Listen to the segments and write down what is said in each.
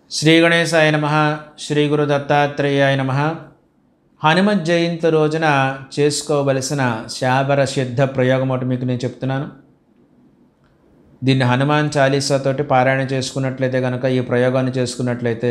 శ్రీ గణేశాయ నమ శ్రీ గురు దత్తాత్రేయాయ నమ హనుమత్ జయంతి రోజున చేసుకోవలసిన శాబర సిద్ధ ప్రయోగం ఒకటి మీకు నేను చెప్తున్నాను దీన్ని హనుమాన్ చాలీసాతోటి పారాయణ చేసుకున్నట్లయితే కనుక ఈ ప్రయోగాన్ని చేసుకున్నట్లయితే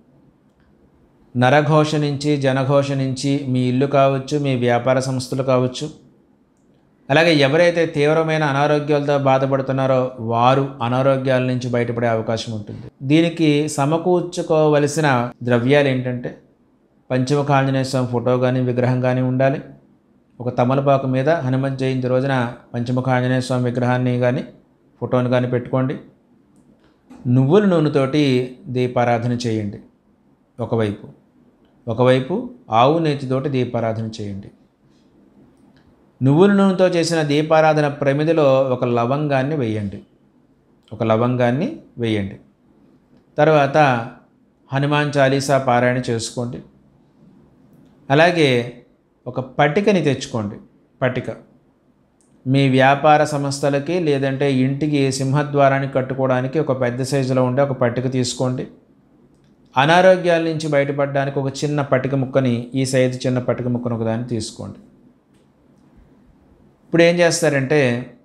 నరఘోష నుంచి జనఘోష నుంచి మీ ఇల్లు కావచ్చు మీ వ్యాపార సంస్థలు కావచ్చు అలాగే ఎవరైతే తీవ్రమైన అనారోగ్యాలతో బాధపడుతున్నారో వారు అనారోగ్యాల నుంచి బయటపడే అవకాశం ఉంటుంది దీనికి సమకూర్చుకోవలసిన ద్రవ్యాలు ఏంటంటే పంచముఖ ఆంజనేయ స్వామి ఫోటో కానీ విగ్రహం కానీ ఉండాలి ఒక తమలపాకు మీద హనుమత్ జయంతి రోజున పంచముఖ ఆంజనేయ స్వామి విగ్రహాన్ని కానీ ఫోటోని కానీ పెట్టుకోండి నువ్వుల నూనెతోటి దీపారాధన చేయండి ఒకవైపు ఒకవైపు ఆవు నేతితోటి దీపారాధన చేయండి నువ్వుల నూనెతో చేసిన దీపారాధన ప్రమిదిలో ఒక లవంగాన్ని వేయండి ఒక లవంగాన్ని వేయండి తర్వాత హనుమాన్ చాలీసా పారాయణ చేసుకోండి అలాగే ఒక పట్టికని తెచ్చుకోండి పట్టిక మీ వ్యాపార సంస్థలకి లేదంటే ఇంటికి సింహద్వారానికి కట్టుకోవడానికి ఒక పెద్ద సైజులో ఉండే ఒక పట్టిక తీసుకోండి అనారోగ్యాల నుంచి బయటపడడానికి ఒక చిన్న పట్టిక ముక్కని ఈ సైజు చిన్న పట్టిక ముక్కను ఒకదాన్ని తీసుకోండి ఇప్పుడు ఏం చేస్తారంటే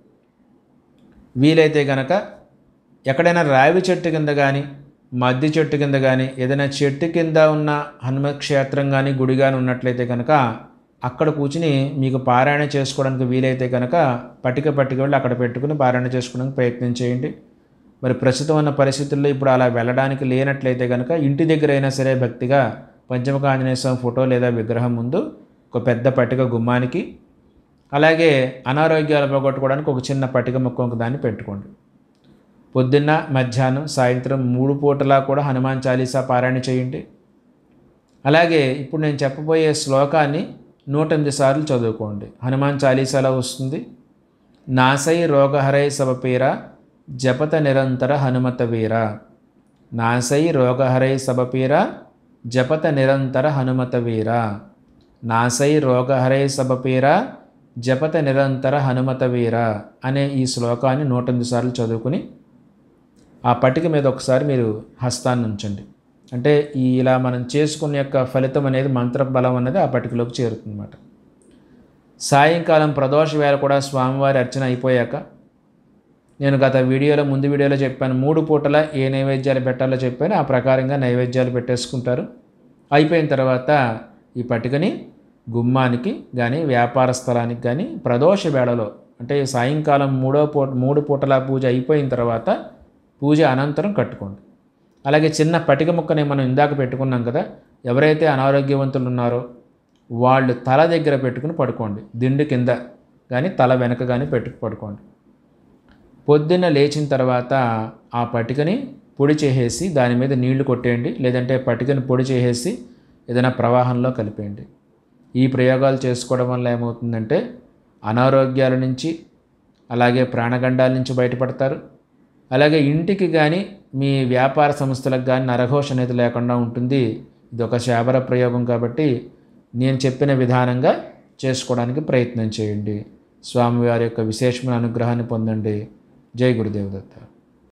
వీలైతే కనుక ఎక్కడైనా రావి చెట్టు కింద కానీ మద్ది చెట్టు కింద కానీ ఏదైనా చెట్టు కింద ఉన్న హనుమ క్షేత్రం కానీ గుడి కానీ ఉన్నట్లయితే కనుక అక్కడ కూర్చుని మీకు పారాయణ చేసుకోవడానికి వీలైతే కనుక పట్టిక పట్టిక వెళ్ళి అక్కడ పెట్టుకుని పారాయణ చేసుకోవడానికి ప్రయత్నం చేయండి మరి ప్రస్తుతం ఉన్న పరిస్థితుల్లో ఇప్పుడు అలా వెళ్ళడానికి లేనట్లయితే కనుక ఇంటి దగ్గర అయినా సరే భక్తిగా పంచముఖ ఆంజనేయ స్వామి ఫోటో లేదా విగ్రహం ముందు ఒక పెద్ద పట్టిక గుమ్మానికి అలాగే అనారోగ్యాలు పోగొట్టుకోవడానికి ఒక చిన్న పట్టిక ముక్క ఒక దాన్ని పెట్టుకోండి పొద్దున్న మధ్యాహ్నం సాయంత్రం మూడు పూటలా కూడా హనుమాన్ చాలీసా పారాయణ చేయండి అలాగే ఇప్పుడు నేను చెప్పబోయే శ్లోకాన్ని నూట ఎనిమిది సార్లు చదువుకోండి హనుమాన్ చాలీసాలో వస్తుంది నాసై రోగహరై సభపేర జపత నిరంతర హనుమత వీర నాసై రోగహరై సభపేర జపత నిరంతర హనుమత వీర నాసై రోగహరై సభపేర జపత నిరంతర హనుమత వీర అనే ఈ శ్లోకాన్ని నూట ఎనిమిది సార్లు చదువుకుని ఆ పట్టిక మీద ఒకసారి మీరు హస్తాన్ని ఉంచండి అంటే ఈ ఇలా మనం చేసుకున్న యొక్క ఫలితం అనేది మంత్ర బలం అనేది ఆ పట్టికలోకి చేరుతుందన్నమాట సాయంకాలం ప్రదోష వేళ కూడా స్వామివారి అర్చన అయిపోయాక నేను గత వీడియోలో ముందు వీడియోలో చెప్పాను మూడు పూటల ఏ నైవేద్యాలు పెట్టాలో చెప్పాను ఆ ప్రకారంగా నైవేద్యాలు పెట్టేసుకుంటారు అయిపోయిన తర్వాత ఈ పట్టికని గుమ్మానికి కానీ వ్యాపార స్థలానికి కానీ ప్రదోష వేళలో అంటే సాయంకాలం మూడో పూట మూడు పూటల పూజ అయిపోయిన తర్వాత పూజ అనంతరం కట్టుకోండి అలాగే చిన్న పటిక ముక్కని మనం ఇందాక పెట్టుకున్నాం కదా ఎవరైతే అనారోగ్యవంతులు ఉన్నారో వాళ్ళు తల దగ్గర పెట్టుకుని పడుకోండి దిండు కింద కానీ తల వెనక కానీ పెట్టుకు పడుకోండి పొద్దున్న లేచిన తర్వాత ఆ పటికని పొడి చేసేసి దాని మీద నీళ్లు కొట్టేయండి లేదంటే పటికని పొడి చేసేసి ఏదైనా ప్రవాహంలో కలిపేయండి ఈ ప్రయోగాలు చేసుకోవడం వల్ల ఏమవుతుందంటే అనారోగ్యాల నుంచి అలాగే ప్రాణగండాల నుంచి బయటపడతారు అలాగే ఇంటికి కానీ మీ వ్యాపార సంస్థలకు కానీ నరఘోష అనేది లేకుండా ఉంటుంది ఇది ఒక శాబర ప్రయోగం కాబట్టి నేను చెప్పిన విధానంగా చేసుకోవడానికి ప్రయత్నం చేయండి స్వామివారి యొక్క విశేషమైన అనుగ్రహాన్ని పొందండి జై గురుదేవ్ దత్త